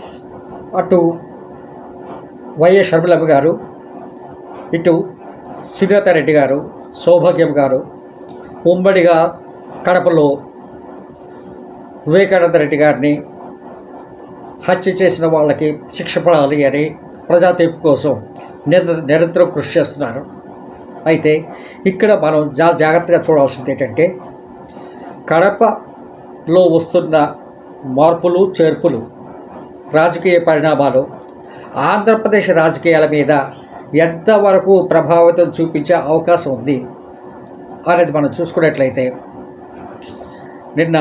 అటు వైఎస్ షర్మిలమ్మ గారు ఇటు సునీతారెడ్డి గారు సౌభాగ్యం గారు ఉమ్మడిగా కడపలో వివేకానంద రెడ్డి గారిని హత్య చేసిన వాళ్ళకి శిక్ష పడాలి అని ప్రజా తీర్పు కోసం నిర నిరంతరం కృషి చేస్తున్నారు అయితే ఇక్కడ మనం జా జాగ్రత్తగా చూడాల్సింది ఏంటంటే కడపలో వస్తున్న మార్పులు చేర్పులు రాజకీయ పరిణామాలు ఆంధ్రప్రదేశ్ రాజకీయాల మీద ఎంతవరకు ప్రభావితం చూపించే అవకాశం ఉంది అనేది మనం చూసుకున్నట్లయితే నిన్న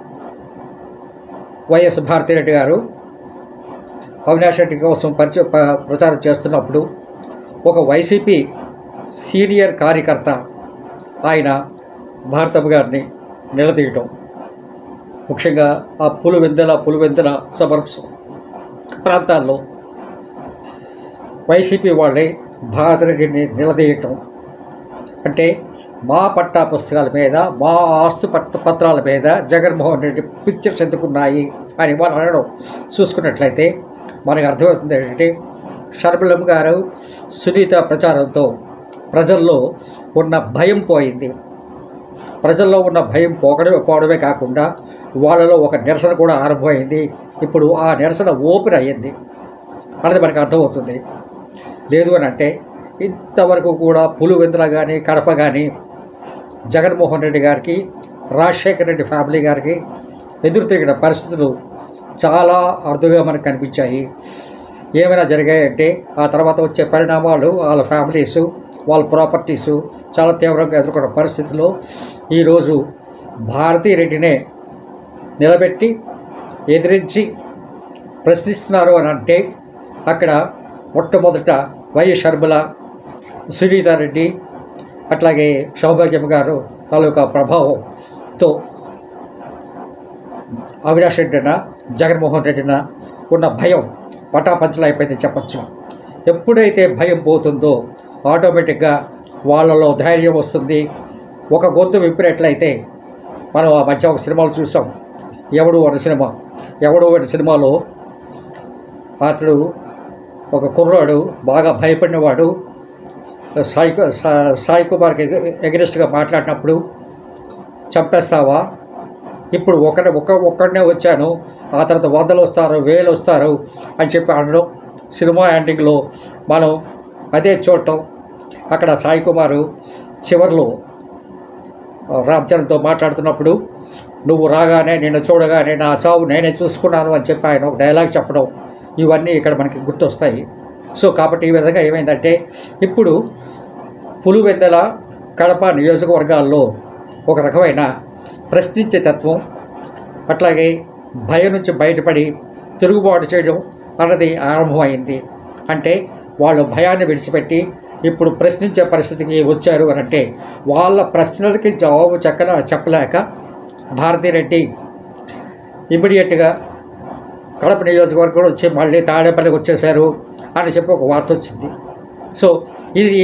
వైఎస్ భారతిరెడ్డి గారు అవినాష్ రెడ్డి కోసం పరిచయ ప- ప్రచారం చేస్తున్నప్పుడు ఒక వైసీపీ సీనియర్ కార్యకర్త ఆయన భారతమ్మ గారిని నిలదీయటం ముఖ్యంగా ఆ పులివెందల పులివెందల సబర్బ్స్ ప్రాంతాల్లో వైసీపీ వాళ్ళే భారతరెడ్డిని నిలదీయటం అంటే మా పట్టా పుస్తకాల మీద మా ఆస్తు పట్ట పత్రాల మీద జగన్మోహన్ రెడ్డి పిక్చర్స్ ఎందుకున్నాయి అని వాళ్ళు అనడం చూసుకున్నట్లయితే మనకు అర్థమవుతుంది ఏంటంటే షర్మిలమ్మ గారు సునీత ప్రచారంతో ప్రజల్లో ఉన్న భయం పోయింది ప్రజల్లో ఉన్న భయం పోకడమే పోవడమే కాకుండా వాళ్ళలో ఒక నిరసన కూడా ఆరంభమైంది ఇప్పుడు ఆ నిరసన ఓపెన్ అయ్యింది అనేది మనకు అర్థమవుతుంది లేదు అని అంటే ఇంతవరకు కూడా పులివెందుల కానీ కడప కానీ జగన్మోహన్ రెడ్డి గారికి రాజశేఖర రెడ్డి ఫ్యామిలీ గారికి ఎదురు తిరిగిన పరిస్థితులు చాలా అరుదుగా మనకు కనిపించాయి ఏమైనా జరిగాయంటే ఆ తర్వాత వచ్చే పరిణామాలు వాళ్ళ ఫ్యామిలీసు వాళ్ళ ప్రాపర్టీసు చాలా తీవ్రంగా ఎదుర్కొన్న పరిస్థితిలో ఈరోజు భారతీ రెడ్డినే నిలబెట్టి ఎదిరించి ప్రశ్నిస్తున్నారు అని అంటే అక్కడ మొట్టమొదట వైఎస్ షర్మిల సునీతారెడ్డి అట్లాగే సౌభాగ్యం గారు తాలూకా ప్రభావంతో అవినాష్ రెడ్డిన జగన్మోహన్ రెడ్డిన ఉన్న భయం పటాపంచలు అయిపోయింది చెప్పచ్చు ఎప్పుడైతే భయం పోతుందో ఆటోమేటిక్గా వాళ్ళలో ధైర్యం వస్తుంది ఒక గొంతు విప్పినట్లయితే మనం ఆ మధ్య ఒక సినిమాలు చూసాం ఎవడు అనే సినిమా ఎవడు అనే సినిమాలో అతడు ఒక కుర్రాడు బాగా భయపడినవాడు సాయి కు- సా- సాయి కుమార్కి ఎగరెస్ట్గా మాట్లాడినప్పుడు చంపేస్తావా ఇప్పుడు ఒకరి ఒక ఒక్కడనే వచ్చాను ఆ తర్వాత వందలు వస్తారు వేలు వస్తారు అని చెప్పి అనడం సినిమా ఎండింగ్లో మనం అదే చూడటం అక్కడ సాయి కుమారు చివరిలో రామ్ చరణ్తో మాట్లాడుతున్నప్పుడు నువ్వు రాగానే నిన్ను చూడగానే నా చావు నేనే చూసుకున్నాను అని చెప్పి ఆయన ఒక డైలాగ్ చెప్పడం ఇవన్నీ ఇక్కడ మనకి గుర్తొస్తాయి సో కాబట్టి ఈ విధంగా ఏమైందంటే ఇప్పుడు పులివెందల కడప నియోజకవర్గాల్లో ఒక రకమైన ప్రశ్నించే తత్వం అట్లాగే భయం నుంచి బయటపడి తిరుగుబాటు చేయడం అన్నది ఆరంభమైంది అంటే వాళ్ళు భయాన్ని విడిచిపెట్టి ఇప్పుడు ప్రశ్నించే పరిస్థితికి వచ్చారు అని అంటే వాళ్ళ ప్రశ్నలకి జవాబు చక్కన చెప్పలేక భారతిరెడ్డి ఇమీడియట్గా కడప నియోజకవర్గం వచ్చి మళ్ళీ తాడేపల్లికి వచ్చేసారు అని చెప్పి ఒక వార్త వచ్చింది సో ఇది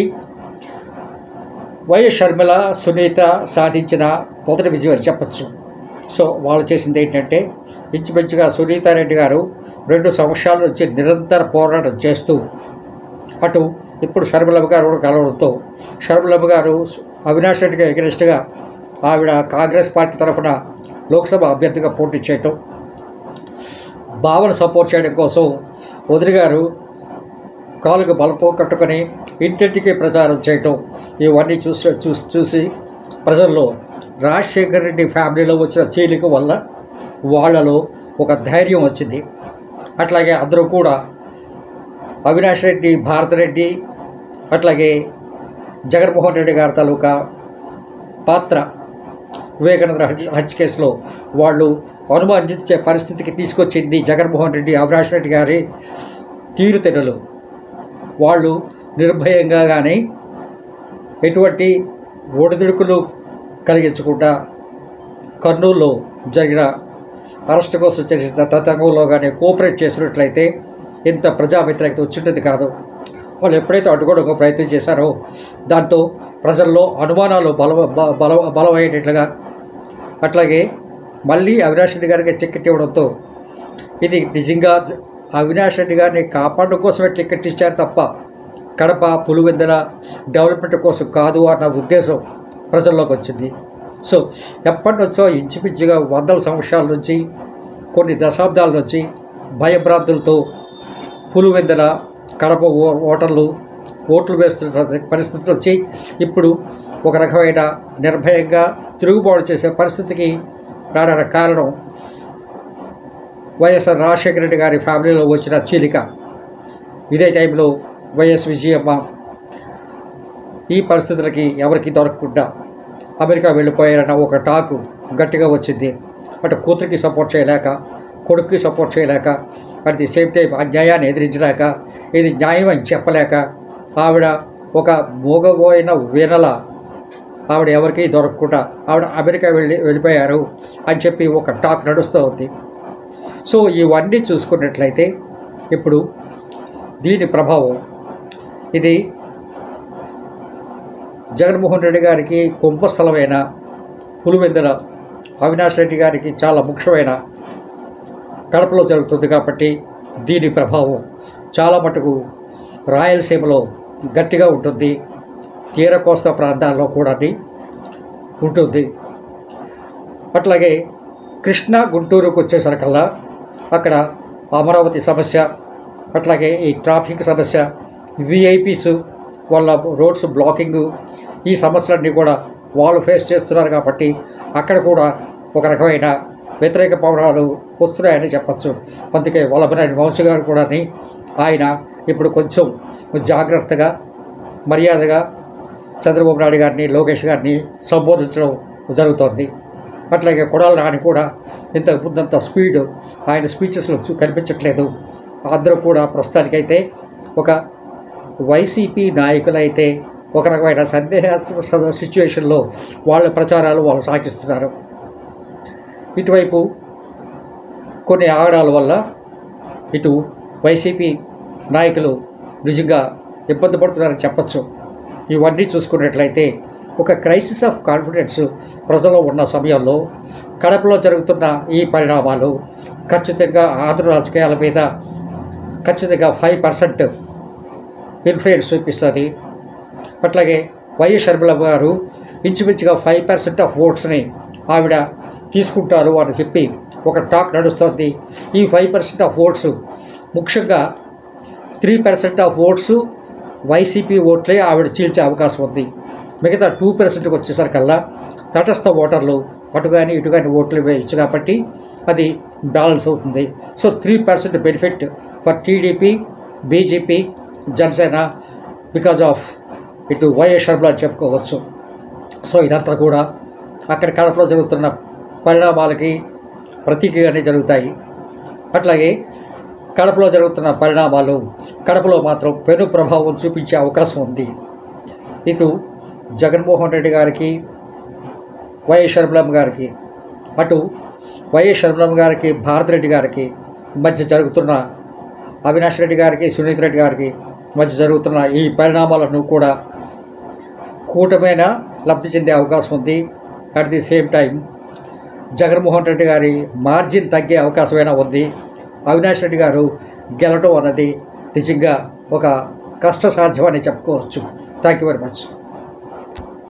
వైఎస్ షర్మిల సునీత సాధించిన మొదటి విజయం అని చెప్పచ్చు సో వాళ్ళు చేసింది ఏంటంటే ఇంచుమించుగా సునీతారెడ్డి గారు రెండు సంవత్సరాల నుంచి నిరంతర పోరాటం చేస్తూ అటు ఇప్పుడు షర్మిలమ్మ గారు కూడా కలవడంతో షర్మిలమ్మ గారు అవినాష్ రెడ్డికి ఎగరెస్ట్గా ఆవిడ కాంగ్రెస్ పార్టీ తరఫున లోక్సభ అభ్యర్థిగా పోటీ చేయటం భావన సపోర్ట్ చేయడం కోసం వదిలి గారు కాలుకు బలపో కట్టుకొని ఇంటింటికి ప్రచారం చేయటం ఇవన్నీ చూసి చూసి చూసి ప్రజల్లో రాజశేఖర రెడ్డి ఫ్యామిలీలో వచ్చిన చీలిక వల్ల వాళ్ళలో ఒక ధైర్యం వచ్చింది అట్లాగే అందరూ కూడా అవినాష్ రెడ్డి భారతరెడ్డి అట్లాగే జగన్మోహన్ రెడ్డి గారి తాలూకా పాత్ర వివేకానంద హత్య హత్య కేసులో వాళ్ళు అనుమానించే పరిస్థితికి తీసుకొచ్చింది జగన్మోహన్ రెడ్డి అవినాష్ రెడ్డి గారి తీరుతెన్నులు వాళ్ళు నిర్భయంగా కానీ ఎటువంటి ఒడిదుడుకులు కలిగించకుండా కర్నూలులో జరిగిన అరెస్ట్ కోసం చేసిన తతంగంలో కానీ కోఆపరేట్ చేసినట్లయితే ఇంత ప్రజా వ్యతిరేకత వచ్చినది కాదు వాళ్ళు ఎప్పుడైతే అడ్డుకోవడానికి ప్రయత్నం చేశారో దాంతో ప్రజల్లో అనుమానాలు బల బ- బల బలమయ్యేటట్లుగా అట్లాగే మళ్ళీ అవినాష్ రెడ్డి గారికి టికెట్ ఇవ్వడంతో ఇది నిజంగా జ- అవినాష్ రెడ్డి గారిని కాపాడడం కోసమే టికెట్ ఇచ్చారు తప్ప కడప పులివెందుల డెవలప్మెంట్ కోసం కాదు అన్న ఉద్దేశం ప్రజల్లోకి వచ్చింది సో ఎప్పటి నుంచో ఇంచుమించుగా వందల సంవత్సరాల నుంచి కొన్ని దశాబ్దాల నుంచి భయభ్రాంతులతో పులివెందుల కడప ఓ- ఓటర్లు ఓట్లు వేస్తున్న పరిస్థితి వచ్చి ఇప్పుడు ఒక రకమైన నిర్భయంగా తిరుగుబాటు చేసే పరిస్థితికి రావడానికి కారణం వైఎస్ఆర్ రాజశేఖర రెడ్డి గారి ఫ్యామిలీలో వచ్చిన చీలిక ఇదే టైంలో వైఎస్ విజయమ్మ ఈ పరిస్థితులకి ఎవరికి దొరకకుండా అమెరికా వెళ్ళిపోయారన్న ఒక టాకు గట్టిగా వచ్చింది అటు కూతురికి సపోర్ట్ చేయలేక కొడుక్కి సపోర్ట్ చేయలేక అట్ ది సేమ్ టైం అన్యాయాన్ని ఎదిరించలేక ఇది న్యాయం అని చెప్పలేక ఆవిడ ఒక మూగబోయిన వీణల ఆవిడ ఎవరికి దొరకకుండా ఆవిడ అమెరికా వెళ్ళి వెళ్ళిపోయారు అని చెప్పి ఒక టాక్ నడుస్తూ ఉంది సో ఇవన్నీ చూసుకున్నట్లయితే ఇప్పుడు దీని ప్రభావం ఇది జగన్మోహన్ రెడ్డి గారికి కుంభస్థలమైన పులివెందుల అవినాష్ రెడ్డి గారికి చాలా ముఖ్యమైన కడపలో జరుగుతుంది కాబట్టి దీని ప్రభావం చాలా మటుకు రాయలసీమలో గట్టిగా ఉంటుంది తీర కోస్తా ప్రాంతాల్లో కూడా అది ఉంటుంది అట్లాగే కృష్ణా గుంటూరుకు వచ్చేసరికల్లా అక్కడ అమరావతి సమస్య అట్లాగే ఈ ట్రాఫిక్ సమస్య విఐపీస్ వాళ్ళ రోడ్స్ బ్లాకింగ్ ఈ సమస్యలన్నీ కూడా వాళ్ళు ఫేస్ చేస్తున్నారు కాబట్టి అక్కడ కూడా ఒక రకమైన వ్యతిరేక పవనాలు వస్తున్నాయని చెప్పచ్చు అందుకే వల్లభనేని వంశీ గారు కూడా ఆయన ఇప్పుడు కొంచెం జాగ్రత్తగా మర్యాదగా చంద్రబాబు నాయుడు గారిని లోకేష్ గారిని సంబోధించడం జరుగుతోంది అట్లాగే కొడాల నాని కూడా ఇంత ముందంత స్పీడ్ ఆయన స్పీచెస్లో చూ- కనిపించట్లేదు అందరూ కూడా ప్రస్తుతానికైతే ఒక వైసీపీ నాయకులైతే ఒక రకమైన సందేహాస్పద సిచ్యువేషన్లో వాళ్ళ ప్రచారాలు వాళ్ళు సాగిస్తున్నారు ఇటువైపు కొన్ని ఆగడాల వల్ల ఇటు వైసీపీ నాయకులు నిజంగా ఇబ్బంది పడుతున్నారని చెప్పచ్చు ఇవన్నీ చూసుకున్నట్లయితే ఒక క్రైసిస్ ఆఫ్ కాన్ఫిడెన్స్ ప్రజల్లో ఉన్న సమయంలో కడపలో జరుగుతున్న ఈ పరిణామాలు ఖచ్చితంగా ఆంధ్ర రాజకీయాల మీద ఖచ్చితంగా ఫైవ్ పర్సెంట్ ఇన్ఫ్లుయెన్స్ చూపిస్తుంది అట్లాగే వైఎస్ షర్మిల గారు ఇంచుమించుగా ఫైవ్ పర్సెంట్ ఆఫ్ ఓట్స్ని ఆవిడ తీసుకుంటారు అని చెప్పి ఒక టాక్ నడుస్తుంది ఈ ఫైవ్ పర్సెంట్ ఆఫ్ ఓట్స్ ముఖ్యంగా three percent of votes YCP ఓట్లే ఆవిడ చీల్చే అవకాశం ఉంది మిగతా టూ పర్సెంట్కి వచ్చేసరికల్లా తటస్థ ఓటర్లు అటు కానీ ఇటు కానీ ఓట్లు వేయచ్చు కాబట్టి అది బ్యాలెన్స్ అవుతుంది so three percent benefit for TDP BJP Janasena because of ఇటు వైఎస్ షర్మిల అని చెప్పుకోవచ్చు సో ఇదంతా కూడా అక్కడ కడపలో జరుగుతున్న పరిణామాలకి ప్రతీకగానే జరుగుతాయి అట్లాగే కడపలో జరుగుతున్న పరిణామాలు కడపలో మాత్రం పెను ప్రభావం చూపించే అవకాశం ఉంది ఇటు జగన్మోహన్ రెడ్డి గారికి వైఎస్ షర్మిలమ్మ గారికి అటు వైఎస్ షర్మిలమ్మ గారికి భారత్ రెడ్డి గారికి మధ్య జరుగుతున్న అవినాష్ రెడ్డి గారికి సునీత్ రెడ్డి గారికి మధ్య జరుగుతున్న ఈ పరిణామాలను కూడా కూటమైన లబ్ధి చెందే అవకాశం ఉంది at the same time Jaganmohan Reddy garu margin తగ్గే అవకాశమైనా ఉంది అవినాష్ రెడ్డి గారు గెలవడం అన్నది నిజంగా ఒక కష్టసాధ్యం అని చెప్పుకోవచ్చు థ్యాంక్ యూ వెరీ మచ్